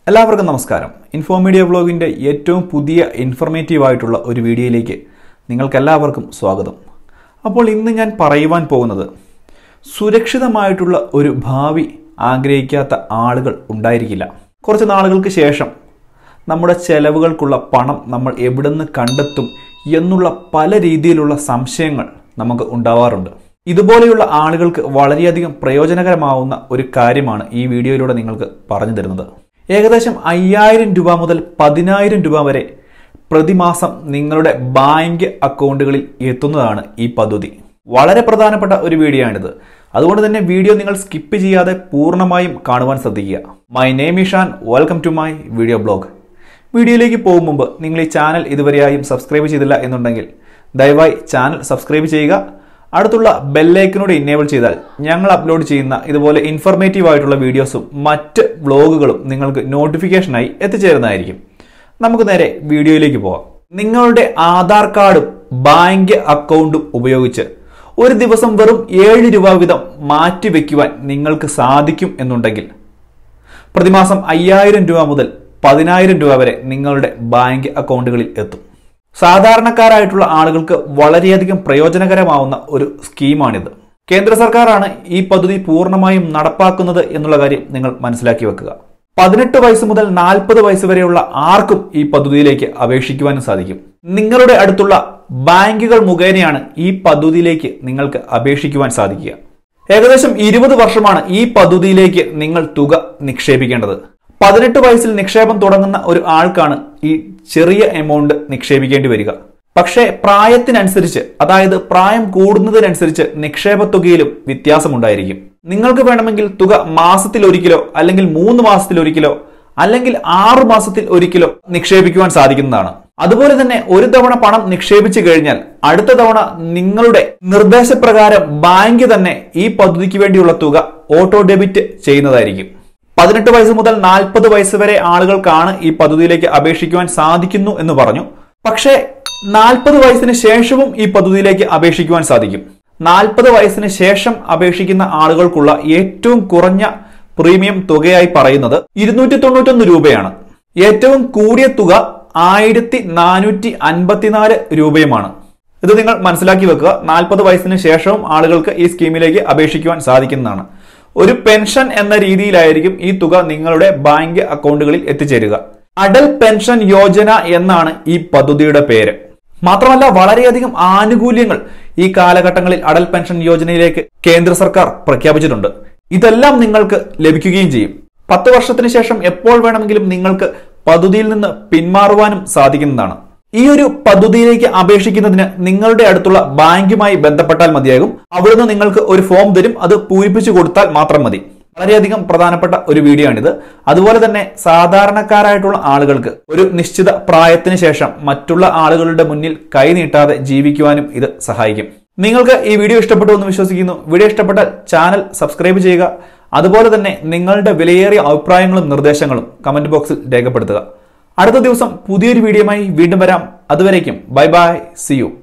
എല്ലാവർക്കും നമസ്കാരം info media വ്ളോഗിൻ്റെ ഏറ്റവും പുതിയ ഇൻഫർമേറ്റീവ് ആയിട്ടുള്ള ഒരു വീഡിയോയിലേക്ക് നിങ്ങൾക്കെല്ലാവർക്കും സ്വാഗതം അപ്പോൾ ഇന്ന് ഞാൻ പറയുവാൻ പോകുന്നത് സുരക്ഷിതമായിട്ടുള്ള ഒരു ഭാവി ആഗ്രഹിക്കാത്ത ആളുകൾ ഉണ്ടായിരിക്കില്ല കുറച്ച് നാളുകൾക്ക് ശേഷം നമ്മുടെ ചെലവുകൾക്കുള്ള പണം നമ്മൾ എവിടുന്ന് കണ്ടെത്തും എന്നുള്ള പല രീതിയിലുള്ള സംശയങ്ങൾ നമുക്ക് ഉണ്ടാവാറുണ്ട് ഇതുപോലെയുള്ള ആളുകൾക്ക് വളരെയധികം പ്രയോജനകരമാവുന്ന ഒരു കാര്യമാണ് ഈ വീഡിയോയിലൂടെ നിങ്ങൾക്ക് പറഞ്ഞു തരുന്നത് ഏകദേശം അയ്യായിരം രൂപ മുതൽ പതിനായിരം രൂപ വരെ പ്രതിമാസം നിങ്ങളുടെ ബാങ്ക് അക്കൗണ്ടുകളിൽ എത്തുന്നതാണ് ഈ പദ്ധതി വളരെ പ്രധാനപ്പെട്ട ഒരു വീഡിയോ ആണിത് അതുകൊണ്ട് തന്നെ വീഡിയോ നിങ്ങൾ സ്കിപ്പ് ചെയ്യാതെ പൂർണ്ണമായും കാണുവാൻ ശ്രദ്ധിക്കുക my name Ishan welcome to my video blog വീഡിയോയിലേക്ക് പോകും മുമ്പ് നിങ്ങൾ ഈ ചാനൽ ഇതുവരെയായും സബ്സ്ക്രൈബ് ചെയ്തില്ല എന്നുണ്ടെങ്കിൽ ദയവായി ചാനൽ സബ്സ്ക്രൈബ് ചെയ്യുക അടുത്തുള്ള ബെല്ലൈക്കനോട് ഇന്നേബിൾ ചെയ്താൽ ഞങ്ങൾ അപ്ലോഡ് ചെയ്യുന്ന ഇതുപോലെ ഇൻഫർമേറ്റീവ് ആയിട്ടുള്ള വീഡിയോസും മറ്റ് വ്ളോഗുകളും നിങ്ങൾക്ക് നോട്ടിഫിക്കേഷനായി എത്തിച്ചേരുന്നതായിരിക്കും നമുക്ക് നേരെ വീഡിയോയിലേക്ക് പോവാം നിങ്ങളുടെ ആധാർ കാർഡും ബാങ്ക് അക്കൗണ്ടും ഉപയോഗിച്ച് ഒരു ദിവസം വെറും ഏഴ് രൂപ വീതം മാറ്റിവെക്കുവാൻ നിങ്ങൾക്ക് സാധിക്കും എന്നുണ്ടെങ്കിൽ പ്രതിമാസം അയ്യായിരം രൂപ മുതൽ പതിനായിരം രൂപ വരെ നിങ്ങളുടെ ബാങ്ക് അക്കൗണ്ടുകളിൽ എത്തും സാധാരണക്കാരായിട്ടുള്ള ആളുകൾക്ക് വളരെയധികം പ്രയോജനകരമാവുന്ന ഒരു സ്കീമാണിത് കേന്ദ്ര സർക്കാരാണ് ഈ പദ്ധതി പൂർണ്ണമായും നടപ്പാക്കുന്നത് എന്നുള്ള കാര്യം നിങ്ങൾ മനസ്സിലാക്കി വെക്കുക പതിനെട്ട് വയസ്സ് മുതൽ നാൽപ്പത് വയസ്സ് വരെയുള്ള ആർക്കും ഈ പദ്ധതിയിലേക്ക് അപേക്ഷിക്കുവാനും സാധിക്കും നിങ്ങളുടെ അടുത്തുള്ള ബാങ്കുകൾ മുഖേനയാണ് ഈ പദ്ധതിയിലേക്ക് നിങ്ങൾക്ക് അപേക്ഷിക്കുവാൻ സാധിക്കുക ഏകദേശം ഇരുപത് വർഷമാണ് ഈ പദ്ധതിയിലേക്ക് നിങ്ങൾ തുക നിക്ഷേപിക്കേണ്ടത് പതിനെട്ട് വയസ്സിൽ നിക്ഷേപം തുടങ്ങുന്ന ഒരു ആൾക്കാണ് ഈ ചെറിയ എമൗണ്ട് നിക്ഷേപിക്കേണ്ടി വരിക പക്ഷേ പ്രായത്തിനനുസരിച്ച് അതായത് പ്രായം കൂടുന്നതിനനുസരിച്ച് നിക്ഷേപ തുകയിലും വ്യത്യാസമുണ്ടായിരിക്കും നിങ്ങൾക്ക് വേണമെങ്കിൽ തുക മാസത്തിൽ ഒരിക്കലോ അല്ലെങ്കിൽ മൂന്ന് മാസത്തിൽ ഒരിക്കലോ അല്ലെങ്കിൽ ആറു മാസത്തിൽ ഒരിക്കലോ നിക്ഷേപിക്കുവാൻ സാധിക്കുന്നതാണ് അതുപോലെ തന്നെ ഒരു തവണ പണം നിക്ഷേപിച്ചു കഴിഞ്ഞാൽ അടുത്ത തവണ നിങ്ങളുടെ നിർദ്ദേശപ്രകാരം ബാങ്ക് തന്നെ ഈ പദ്ധതിക്ക് വേണ്ടിയുള്ള തുക ഓട്ടോ ഡെബിറ്റ് ചെയ്യുന്നതായിരിക്കും പതിനെട്ട് വയസ്സ് മുതൽ നാൽപ്പത് വയസ്സ് വരെ ആളുകൾക്കാണ് ഈ പദ്ധതിയിലേക്ക് അപേക്ഷിക്കുവാൻ സാധിക്കുന്നു എന്ന് പറഞ്ഞു പക്ഷേ നാൽപ്പത് വയസ്സിന് ശേഷവും ഈ പദ്ധതിയിലേക്ക് അപേക്ഷിക്കുവാൻ സാധിക്കും നാൽപ്പത് വയസ്സിന് ശേഷം അപേക്ഷിക്കുന്ന ആളുകൾക്കുള്ള ഏറ്റവും കുറഞ്ഞ പ്രീമിയം തുകയായി പറയുന്നത് ഇരുന്നൂറ്റി തൊണ്ണൂറ്റൊന്ന് രൂപയാണ് ഏറ്റവും കൂടിയ തുക ആയിരത്തി നാനൂറ്റി അൻപത്തിനാല് രൂപയുമാണ് ഇത് നിങ്ങൾ മനസ്സിലാക്കി വെക്കുക നാൽപ്പത് വയസ്സിന് ശേഷവും ആളുകൾക്ക് ഈ സ്കീമിലേക്ക് അപേക്ഷിക്കുവാൻ സാധിക്കുന്നതാണ് ഒരു പെൻഷൻ എന്ന രീതിയിലായിരിക്കും ഈ തുക നിങ്ങളുടെ ബാങ്ക് അക്കൗണ്ടുകളിൽ എത്തിച്ചേരുക അടൽ പെൻഷൻ യോജന എന്നാണ് ഈ പദ്ധതിയുടെ പേര് മാത്രമല്ല വളരെയധികം ആനുകൂല്യങ്ങൾ ഈ കാലഘട്ടങ്ങളിൽ അടൽ പെൻഷൻ യോജനയിലേക്ക് കേന്ദ്ര സർക്കാർ പ്രഖ്യാപിച്ചിട്ടുണ്ട് ഇതെല്ലാം നിങ്ങൾക്ക് ലഭിക്കുകയും ചെയ്യും പത്ത് വർഷത്തിന് ശേഷം എപ്പോൾ വേണമെങ്കിലും നിങ്ങൾക്ക് പദ്ധതിയിൽ നിന്ന് പിന്മാറുവാനും സാധിക്കുന്നതാണ് ഈ ഒരു പദ്ധതിയിലേക്ക് അപേക്ഷിക്കുന്നതിന് നിങ്ങളുടെ അടുത്തുള്ള ബാങ്കുമായി ബന്ധപ്പെട്ടാൽ മതിയാകും അവിടുന്ന് നിങ്ങൾക്ക് ഒരു ഫോം തരും അത് പൂരിപ്പിച്ചു കൊടുത്താൽ മാത്രം മതി വളരെയധികം പ്രധാനപ്പെട്ട ഒരു വീഡിയോ ആണിത് അതുപോലെ തന്നെ സാധാരണക്കാരായിട്ടുള്ള ആളുകൾക്ക് ഒരു നിശ്ചിത പ്രായത്തിന് ശേഷം മറ്റുള്ള ആളുകളുടെ മുന്നിൽ കൈനീട്ടാതെ ജീവിക്കുവാനും ഇത് സഹായിക്കും നിങ്ങൾക്ക് ഈ വീഡിയോ ഇഷ്ടപ്പെട്ടു എന്ന് വിശ്വസിക്കുന്നു വീഡിയോ ഇഷ്ടപ്പെട്ടാൽ ചാനൽ സബ്സ്ക്രൈബ് ചെയ്യുക അതുപോലെ തന്നെ നിങ്ങളുടെ വിലയേറിയ അഭിപ്രായങ്ങളും നിർദ്ദേശങ്ങളും കമന്റ് ബോക്സിൽ രേഖപ്പെടുത്തുക അടുത്ത ദിവസം പുതിയൊരു വീഡിയോയുമായി വീണ്ടും വരാം അതുവരേക്കും ബൈ ബൈ സി യു